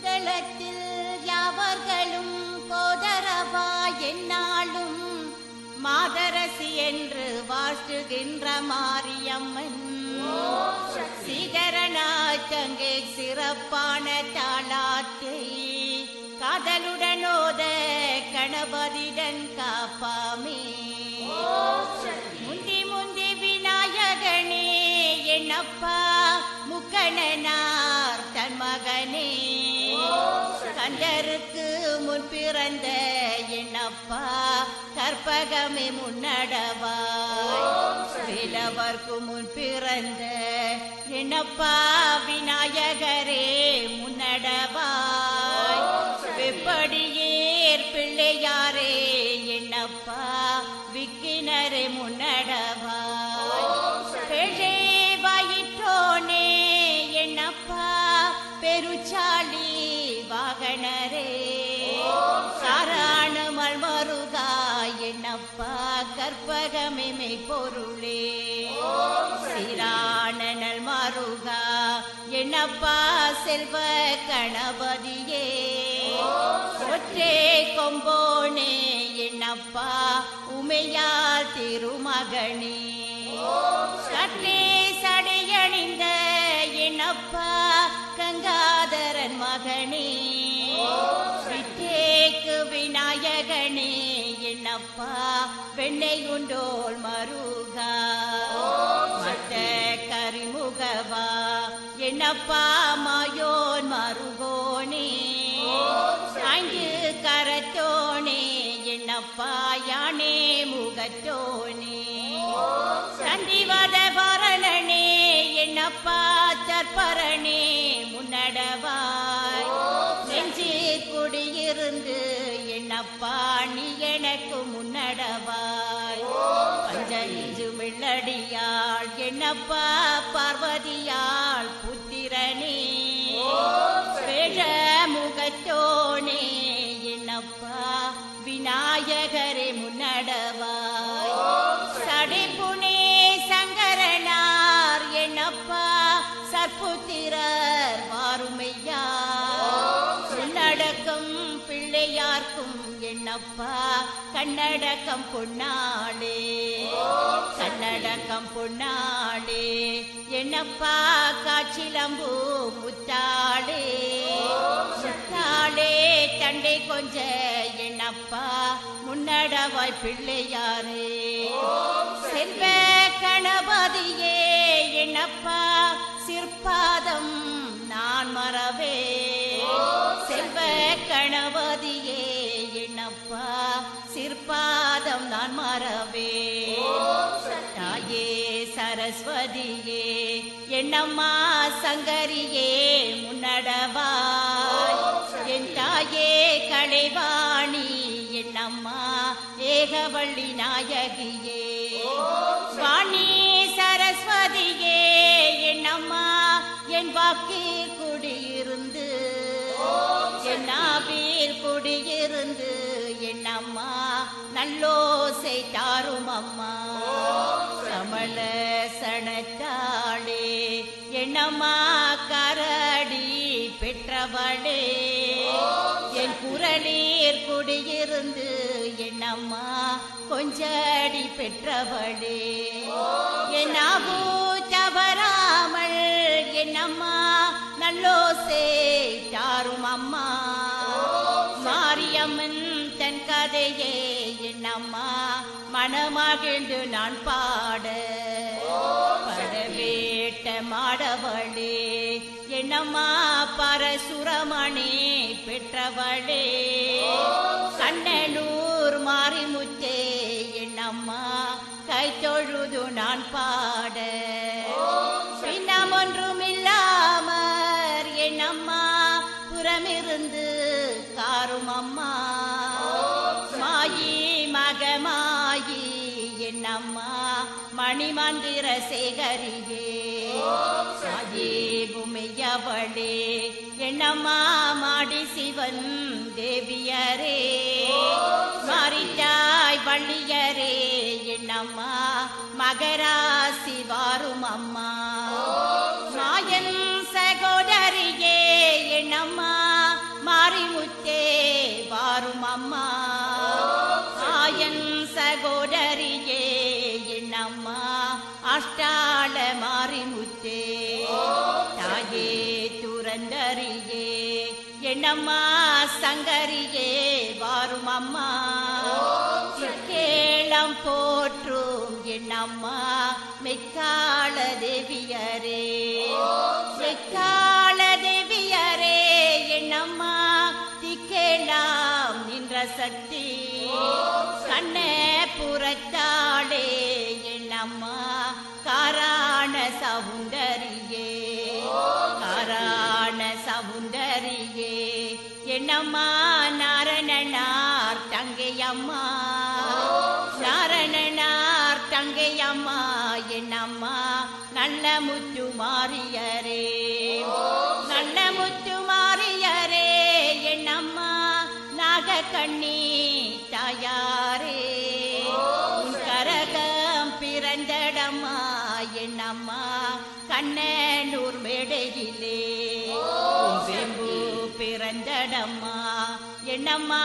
புத்தளத்தில் யாவர்களும் கோதரவா என்னாலும் மாதரசி என்று வாழ்த்துகின்ற மாரியம்மன் சீதரனாச்சங்கே சிறப்பான தாளாத்தை காதலுடனோத கணபதிடன் காப்பாமே முந்தி முந்தி விநாயகனே என்னப்பா முக்கணனார் தன் மகனே கண்டருக்கு முன் பிறந்த என்னப்பா கற்பகமே முன்னடவாய் வேலவர்க்கு முன் பிறந்த என்னப்பா விநாயகரே முன்னடவாய் வெப்படியேர் பிள்ளையாரே என்னப்பா விக்கினரே முன்னடவாய் பெழே வயிற்றோனே என்னப்பா பெருச்சாளி வாகனரே சாராணமல் மருகா என்னப்பா கற்பகமே பொருளே சீரானல் மருகா என்னப்பா செல்வ கணபதியே ஒற்றே கொம்போனே என்னப்பா உமையால் திருமகனே கட்டே சடையணிந்த என்னப்பா கங்காதரன் மகனே விட்டேக்கு விநாயகனே என்னப்பா வெண்ணெய் உண்டோள் மருகா மத்த கரிமுகவா என்னப்பா மாயோன் மருகோனே ஐந்து கரத்தோனே என்னப்பா யானே முகத்தோனே சண்டிவத பரணனே என்னப்பா தற்பரணே முன்னடவாய் நெஞ்சிற் குடியிருந்து என்னப்பா நீ எனக்கு முன்னடவாய் பஞ்சஞ்சு வெள்ளடியாள் என்னப்பா பார்வதியாள் புத்திரனே வேழ முகத்தோனே என்னப்பா விநாயகரே முன்னடவாய் சடைப்புனே சங்கரனார் என்னப்பா சற்புத்திரர் வாருமையா முன்னடக்கம் பிள்ளையார்க்கும் என்னப்பா கண்ணடக்கம் பொன்னாளே கண்ணடக்கம் பொன்னாளே என்னப்பா காச்சிலம்பு முத்தாளே முத்தாளே தண்டை கொஞ்ச என்னப்பா முன்னடவாய் பிள்ளையாரே செல்வ கணபதியே என்னப்பா சிற்பாதம் நான் மறவே செல்வ கணபதியே என்னப்பா சிற்பாதம் நான் மறவே தாயே சரஸ்வதியே என்னம்மா சங்கரியே முன்னடவாய் என் தாயே கலைவாணி என்னம்மா ஏகவள்ளி நாயகியே வாணி சரஸ்வதியே என்னம்மா என் வாக்கீர் குடியிருந்து என் நாவீர் குடியிருந்து என்னம்மா நல்லோசை தாரும் அம்மா சமள சனத்தாளே என்னம்மா கரடி பெற்றவளே என் குரலீர் குடியிருந்து என்னம்மா கொஞ்சடி பெற்றவளே என் அபு தவறாமல் என்னம்மா நல்லோசே தாரும் அம்மா மாரியம்மன் தன் கதையே என்னம்மா மனமகிழ்ந்து நான் பாட படவேட்ட மாடவளே என்னம்மா பரசுரமணி பெற்றவளே கண்ணனூர் மாரிமுத்தே என்னம்மா கை தொழுது நான் பாட பின்னம் ஒன்றுமில்லாமற் என்னம்மா புறமிருந்து காரும் அம்மா மாயி மகமாயி என்னம்மா மணிமந்திர சேகரியே சாயே பூமியவளே என்னம்மா மாடி சிவன் தேவியரே மாறிட்டாய் வள்ளியரே என்னம்மா மகராசி வாரும் அம்மா மாயன் சகோதரியே என்னம்மா அம்மா ஆயன் சகோதரியே என்னம்மா அஷ்டாள மாறிமுத்தே தாயே துரந்தரியே என்னம்மா சங்கரியே வாரும் அம்மா கேளம் போற்றும் என்னம்மா மெக்காள தேவியரே மெக்காள தேவியரே என்னம்மா திக்கேலாம் நின்ற சக்தி கண்ண புறத்தாளே என்னம்மா காராண சவுந்தரியே காராண சவுந்தரியே என்னம்மா நாரணனார் தங்கையம்மா நாரணனார் தங்கையம்மா என்னம்மா நல்ல முத்து மாறியரே நல்ல முத்து மாறியரே என்னம்மா நாகக்கண்ணி தாயாரே உன் கரகம் பிறந்தடம்மா என்னம்மா கண்ணனூர் மேடையிலே உன் வெம்பு பிறந்தடம்மா என்னம்மா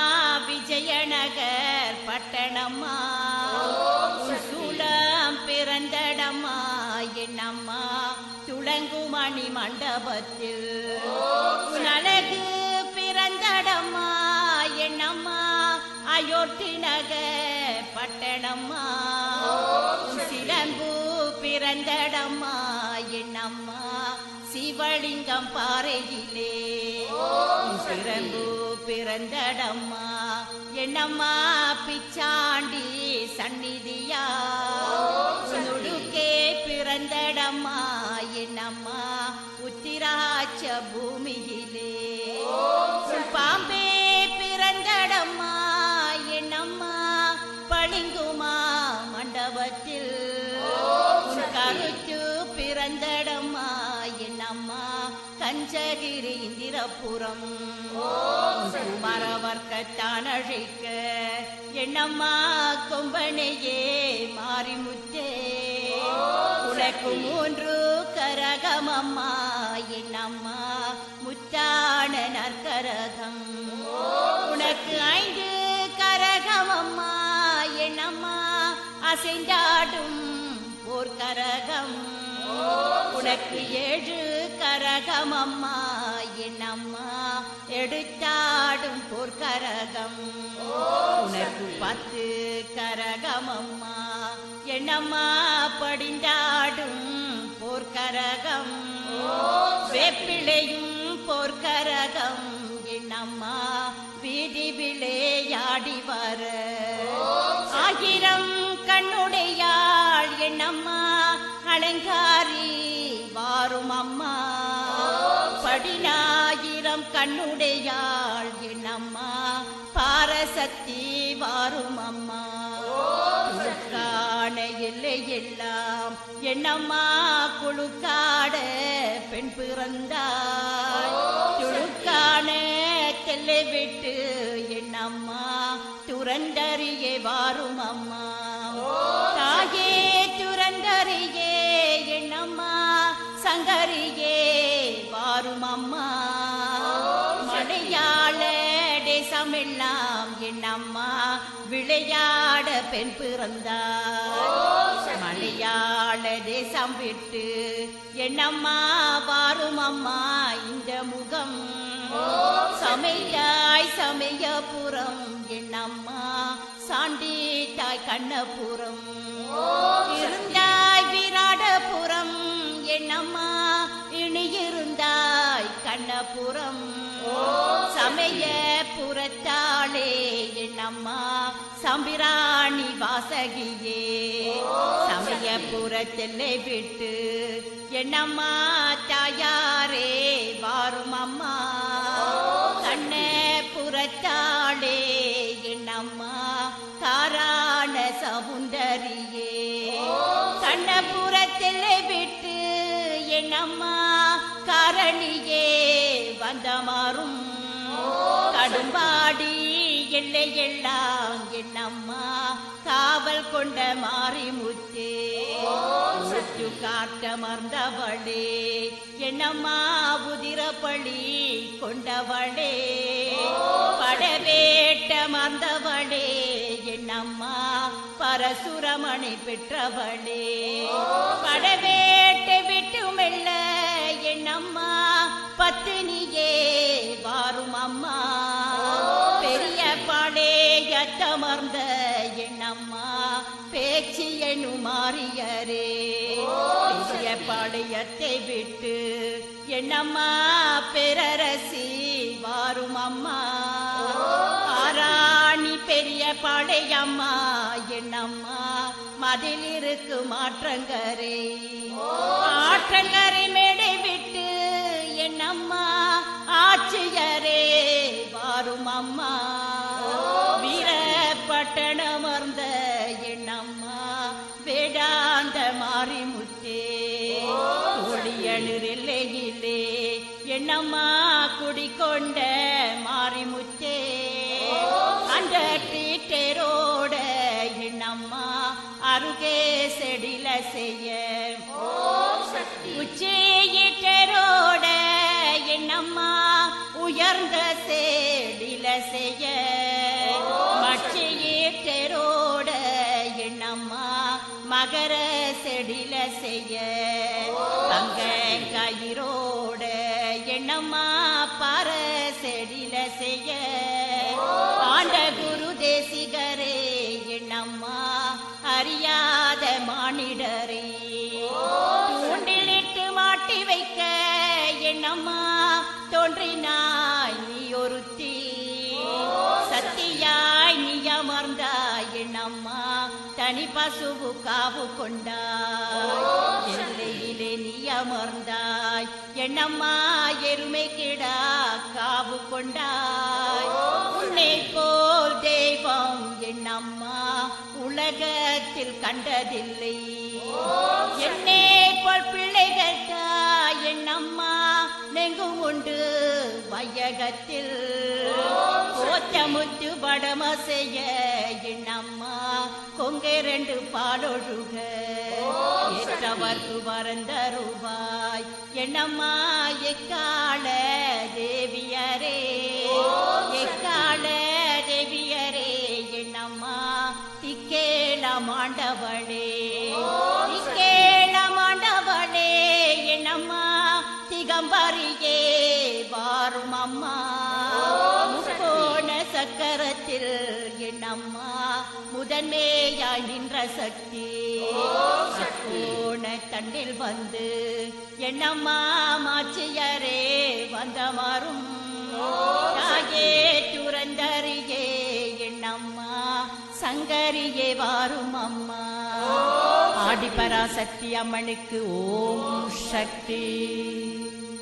விஜயநகர் பட்டணம்மா உன் சூளம் பிறந்தடம்மா என்னம்மா துளங்குமணி மண்டபத்தில் உன் அழகு பிறந்தடம்மா என்னம்மா அயோத்தி நகர் பட்டணம்மா உன் சிலம்பு பிறந்தடம்மா என்னம்மா சிவலிங்கம் பாறையிலே உன் சிறம்பு பிறந்தடம்மா என்னம்மா பிச்சாண்டி சந்நிதியா உன்னுடுக்கே பிறந்தடம்மா என்னம்மா உத்திராட்ச பூமியிலே உன் பாம்பே பிறந்தடம்மா என்னம்மா பளிங்குமா மண்டபத்தில் உன் கருத்து பிறந்தடம்மா என்னம்மா கஞ்சகிரி இந்திரபுரம் மரவர்க்கத்தான் அழைக்க என்னம்மா கொம்பனையே மாரிமுத்தே உனக்கு மூன்று கரகமம்மா என்னம்மா முத்தான நற்கரகம் உனக்கு ஐந்து கரகமம்மா என்னம்மா அசைந்தாடும் ஓர் கரகம் உனக்கு ஏழு கரகமம்மா என்னம்மா எடுத்தாடும் பொற்கரகம் உனக்கு பத்து கரகமம்மா என்னம்மா படிந்தாடும் பொற்கரகம் வேப்பிலையும் பொற்கரகம் என்னம்மா வீதி விளையாடி வர ஆயிரம் கண்ணுடையாள் என்னம்மா அலங்காரி வாரும் அம்மா படினாயிரம் கண்ணுடையாள் என்னம்மா பாரசக்தி வாரும் அம்மா குழுக்கான எல்லை எல்லாம் என்னம்மா குழுக்காட பெண் பிறந்தாய் துளுக்கான தெல்லை விட்டு என்னம்மா துரந்தறியே வாரும் அம்மா தாயே துரந்தறியே என்னம்மா சங்கரியே வாரும் அம்மா மலையாள தேசமெல்லாம் என்னம்மா விளையாட பெண் பிறந்தார் மலையாள தேசம் விட்டு என்னம்மா வாரும் அம்மா இந்த முகம் சமையாய் சமயபுரம் என்னம்மா சாண்டி தாய் கண்ணபுரம் இருந்தாய் விராடபுரம் என்னம்மா இனி இருந்தாய் கண்ணபுரம் சமய புறத்தாளே என்னம்மா சம்பிராணி வாசகியே சமயபுரத்திலே விட்டு என்னம்மா தாயாரே வாரும் அம்மா கண்ண புறத்தாளே என்னம்மா காரான சவுந்தரியே கண்ணபுரத்திலே விட்டு என்னம்மா காரணியே வந்தமாறும் கடும்பாடி எல்லை எல்லாம் என்னம்மா காவ காவல் கொண்ட மாரிமுத்தே சுற்று காட்டமர்ந்தவளே என்னம்மா உதிரப்பள்ளி கொண்டவளே படவேட்டமர்ந்தவளே என்னம்மா பரசுரமணி பெற்றவளே படவேட்டை விட்டு மெல்ல என்னம்மா பத்தினியே வாரும் அம்மா பெரிய பாடேயத்தமர்ந்த எண்ணம்மா பேச்சு எண்ணு மாறியரே பெரிய பாளையத்தை விட்டு என்னம்மா பெரரசி வாரும் அம்மா ஆராணி பெரிய பாளையம்மா என்னம்மா மதில் இருக்கு மாற்றங்கரே ஆற்றங்கரை மேடை விட்டு என்னம்மா ஆட்சியரே வாரும் அம்மா வீரப்பட்டணமர்ந்த எண்ணம்மா வேடாந்த மாரிமுத்தே ஒளியணிரில்லையிலே என்னம்மா குடிக்கொண்ட மாரிமுத்தே அந்த டீட்டரோட என்னம்மா அருகே செடில செய்ய உச்சியிட்டரோட என்னம்மா உயர்ந்த சேடில செய்ய மச்சியிட்டரோட என்னம்மா மகர செடில செய்ய தங்க கயிரோட என்னம்மா பர செடில செய்ய ஆண்ட குரு தேசிகரே என்னம்மா அறியாத மானிடரே தூண்டிலிட்டு மாட்டி வைக்க என்னம்மா தோன்றினாய் நீ ஒருத்தி சத்தியாய் நீ அமர்ந்தாய் என்னம்மா தனி பசுவு காவு கொண்டாய் எல்லையிலே நீ அமர்ந்தாய் என்னம்மா எருமை கிடா காவு கொண்டாய் உன்னை போல் தெய்வம் என்னம்மா உலகத்தில் கண்டதில்லை என்னை போல் பிள்ளைகள் தாய் என்னம்மா நெங்கும் உண்டு வையகத்தில் கோத்தமுத்து படம செய்ய என்னம்மா கொங்கை ரெண்டு பாலொழுக ஏற்றவர்க்கு வரந்தருவாய் என்னம்மா எக்கால தேவியரே எக்கால தேவியரே என்னம்மா திக்கேல மாண்டவளே திக்கேல மாண்டவளே என்னம்மா திகம்பரியே வாரும் அம்மா முக்கோண சக்கரத்தில் என்னம்மா முதன்மையாய் நின்ற சக்தி கோண தண்டில் வந்து என்னம்மா மாச்சியரே வந்த மாறும் தாயே துறந்தறியே என்னம்மா சங்கரியே வாரும் அம்மா ஆடிபராசக்தி அம்மனுக்கு ஓம் சக்தி